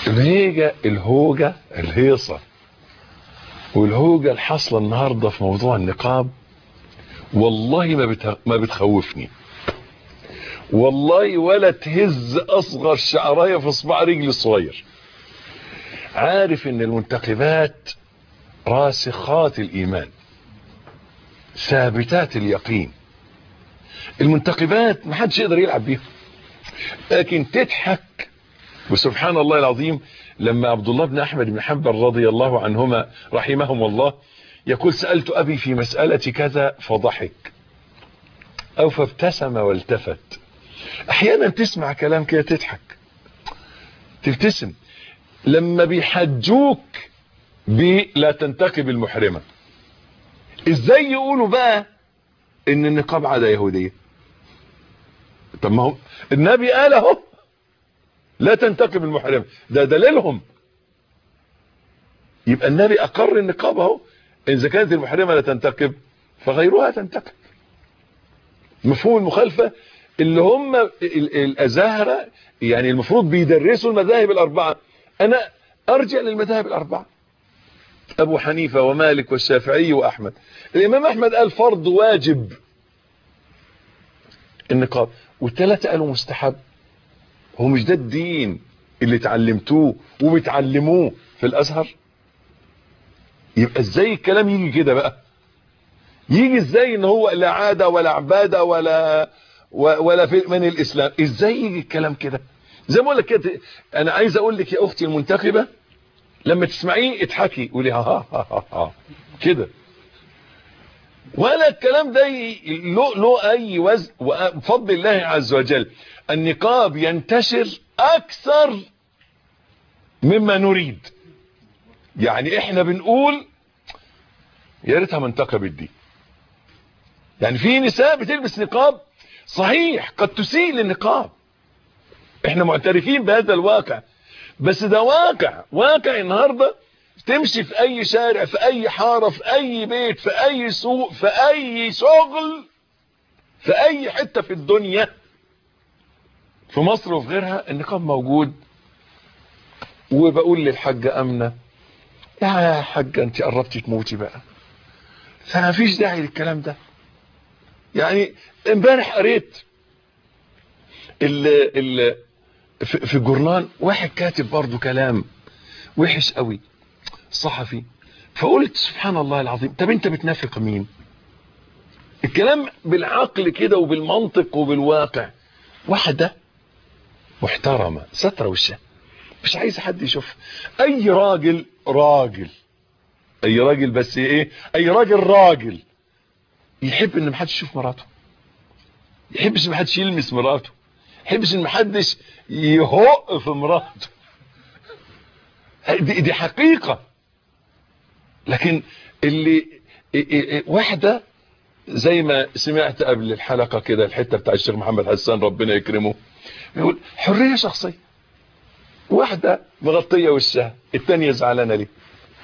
الهيجة الهوجة الهيصة والهوجة الحاصلة النهاردة في موضوع النقاب والله ما, بتخ... ما بتخوفني والله ولا تهز اصغر شعرايه في صباع رجلي الصغير عارف ان المنتخبات راسخات الايمان ثابتات اليقين المنتخبات ما حدش يقدر يلعب بيها لكن تضحك وسبحان الله العظيم لما عبد الله بن احمد بن حنبل رضي الله عنهما رحمهم الله يقول سألت ابي في مسألة كذا فضحك او فابتسم والتفت احيانا تسمع كلام كده تضحك تبتسم لما بيحجوك بلا تنتقب المحرمة ازاي يقولوا بقى ان النقاب عادة يهودية طب ما هو النبي قال اهو لا تنتقب المحرمة ده دليلهم يبقى النبي اقر النقاب اهو اذا كانت المحرمة لا تنتقب فغيرها تنتقب مفهوم المخالفة اللي هم الازاهرة يعني المفروض بيدرسوا المذاهب الاربعة انا ارجع للمذاهب الاربعة ابو حنيفة ومالك والشافعي واحمد الامام احمد قال فرض واجب النقاب والثلاثة قالوا مستحب هو مش ده الدين اللي اتعلمتوه وبتعلموه في الازهر يبقى ازاي الكلام يجي كده بقى يجي ازاي ان هو لا عادة ولا عبادة ولا ولا في من الاسلام ازاي يجي الكلام كده زي ما اقول لك كده انا عايز اقول لك يا اختي المنتخبة لما تسمعيه اضحكي قولي ها ها ها ها كده ولا الكلام ده له له اي وزن وبفضل الله عز وجل النقاب ينتشر اكثر مما نريد يعني احنا بنقول يا ريتها ما انتقبت دي يعني في نساء بتلبس نقاب صحيح قد تسيء للنقاب احنا معترفين بهذا الواقع بس ده واقع واقع النهارده تمشي في اي شارع في اي حاره في اي بيت في اي سوق في اي شغل في اي حته في الدنيا في مصر وفي غيرها النقاب موجود وبقول للحاجه امنه يا حاجه انت قربتي تموتي بقى فما فيش داعي للكلام ده يعني امبارح قريت ال ال في الجورنال واحد كاتب برضه كلام وحش قوي صحفي فقلت سبحان الله العظيم طب انت بتنافق مين الكلام بالعقل كده وبالمنطق وبالواقع واحدة محترمة سترة وشها مش عايز حد يشوف اي راجل راجل اي راجل بس ايه اي راجل راجل يحب ان محدش يشوف مراته يحبش ان محدش يلمس مراته يحبش ان محدش يهق في مراته دي, دي حقيقة لكن اللي واحدة زي ما سمعت قبل الحلقة كده الحتة بتاع الشيخ محمد حسان ربنا يكرمه يقول حرية شخصية واحدة مغطية وشها التانية زعلانة ليه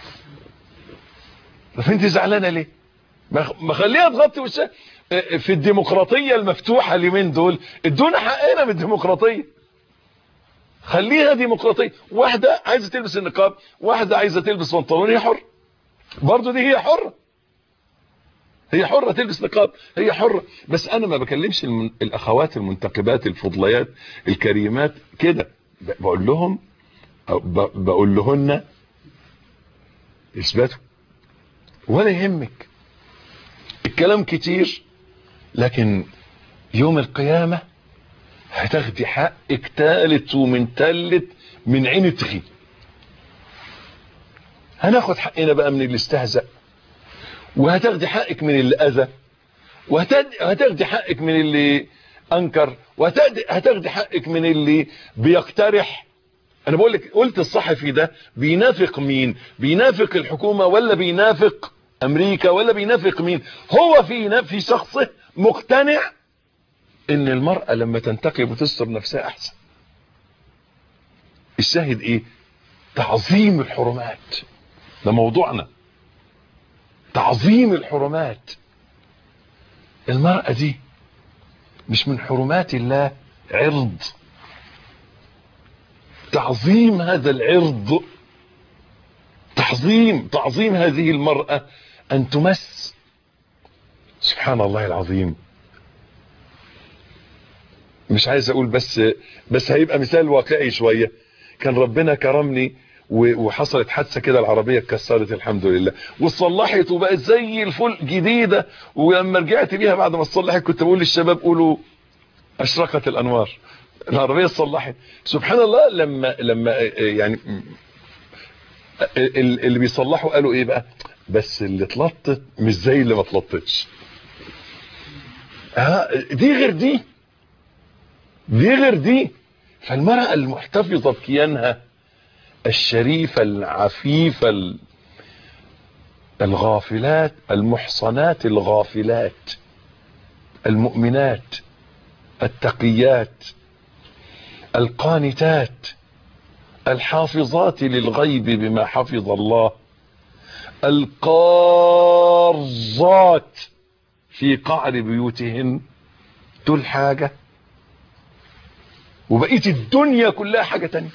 طب انت زعلانة ليه ما خليها تغطي وشها في الديمقراطية المفتوحة اليومين دول ادونا حقنا من الديمقراطية خليها ديمقراطية واحدة عايزة تلبس النقاب واحدة عايزة تلبس بنطلون هي حر برضو دي هي حرة هي حرة تلبس نقاب هي حرة بس انا ما بكلمش المن... الاخوات المنتقبات الفضليات الكريمات كده بقول لهم ب... بقول لهن اثبتوا ولا يهمك الكلام كتير لكن يوم القيامة هتاخدي حقك تالت ومن تالت من عين تخي هناخد حقنا بقى من اللي استهزأ وهتاخدي حقك من اللي اذى وهتاخدي حقك من اللي انكر وهتاخدي حقك من اللي بيقترح انا بقول لك قلت الصحفي ده بينافق مين بينافق الحكومة ولا بينافق امريكا ولا بينافق مين هو في في شخصه مقتنع ان المرأة لما تنتقب وتستر نفسها احسن الشاهد ايه تعظيم الحرمات ده موضوعنا تعظيم الحرمات المرأة دي مش من حرمات الله عرض تعظيم هذا العرض تعظيم تعظيم هذه المرأة أن تمس سبحان الله العظيم مش عايز أقول بس بس هيبقى مثال واقعي شوية كان ربنا كرمني وحصلت حادثة كده العربية اتكسرت الحمد لله واتصلحت وبقت زي الفل جديدة ولما رجعت بيها بعد ما اتصلحت كنت بقول للشباب قولوا اشرقت الانوار العربية اتصلحت سبحان الله لما لما يعني اللي بيصلحوا قالوا ايه بقى بس اللي اتلطت مش زي اللي ما اتلطتش ها دي غير دي دي غير دي فالمرأة المحتفظة بكيانها الشريفة العفيفة الغافلات المحصنات الغافلات المؤمنات التقيات القانتات الحافظات للغيب بما حفظ الله القارظات في قعر بيوتهن دول حاجة وبقيت الدنيا كلها حاجة تانية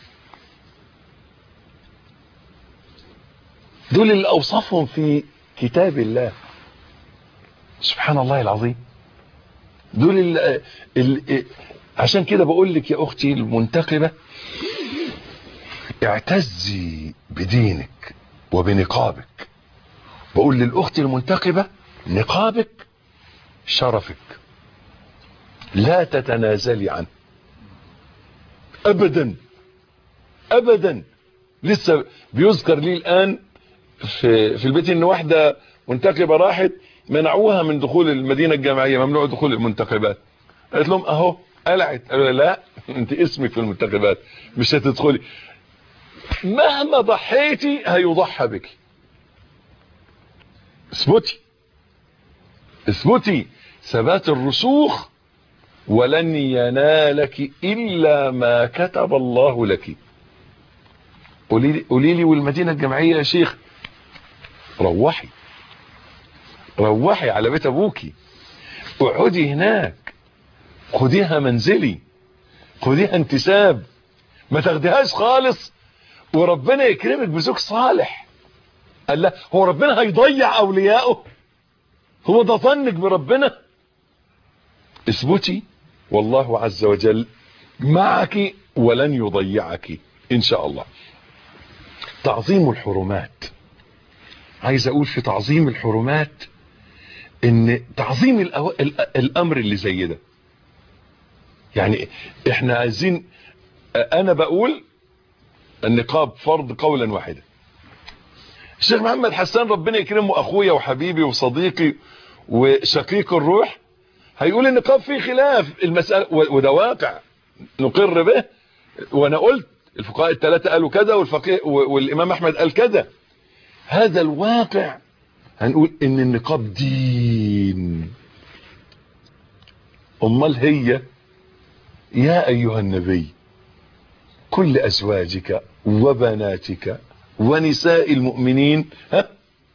دول اللي اوصفهم في كتاب الله سبحان الله العظيم دول اللي, اللي عشان كده بقول لك يا اختي المنتقبة اعتزي بدينك وبنقابك بقول للاخت المنتقبة نقابك شرفك لا تتنازلي عنه ابدا ابدا لسه بيذكر لي الان في في البيت ان واحده منتقبه راحت منعوها من دخول المدينه الجامعيه ممنوع دخول المنتقبات قالت لهم اهو قلعت قالوا لا انت اسمك في المنتخبات مش هتدخلي مهما ضحيتي هيضحى بك اثبتي اثبتي ثبات الرسوخ ولن ينالك الا ما كتب الله لك قولي لي قولي لي والمدينه الجامعيه يا شيخ روحي روحي على بيت ابوكي اقعدي هناك خديها منزلي خديها انتساب ما تاخديهاش خالص وربنا يكرمك بزوج صالح قال لا هو ربنا هيضيع اوليائه هو ده ظنك بربنا اثبتي والله عز وجل معك ولن يضيعك ان شاء الله تعظيم الحرمات عايز اقول في تعظيم الحرمات ان تعظيم الأو... الامر اللي زي ده يعني احنا عايزين انا بقول النقاب فرض قولا واحدا الشيخ محمد حسان ربنا يكرمه اخويا وحبيبي وصديقي وشقيق الروح هيقول النقاب فيه خلاف المسألة وده واقع نقر به وانا قلت الفقهاء الثلاثة قالوا كذا والفقيه والامام احمد قال كذا هذا الواقع هنقول ان النقاب دين امال هي يا ايها النبي كل ازواجك وبناتك ونساء المؤمنين ها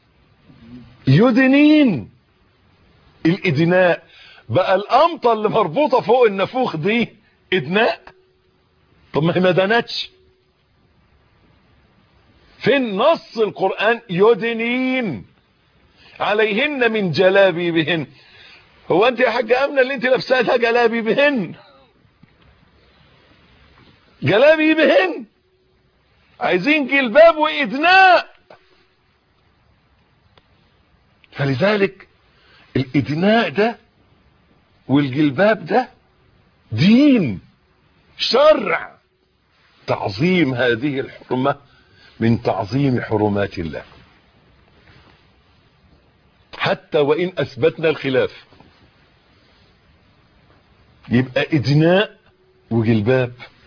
يدنين الادناء بقى القمطه اللي مربوطه فوق النافوخ دي ادناء طب ما هي ما دنتش فين نص القرآن يدنين عليهن من جلابي بهن هو انت يا حاجة امنة اللي انت لابساها ده جلابي بهن جلابي بهن عايزين جلباب وادناء فلذلك الادناء ده والجلباب ده دين شرع تعظيم هذه الحرمه من تعظيم حرمات الله حتى وإن أثبتنا الخلاف يبقى إدناء وجلباب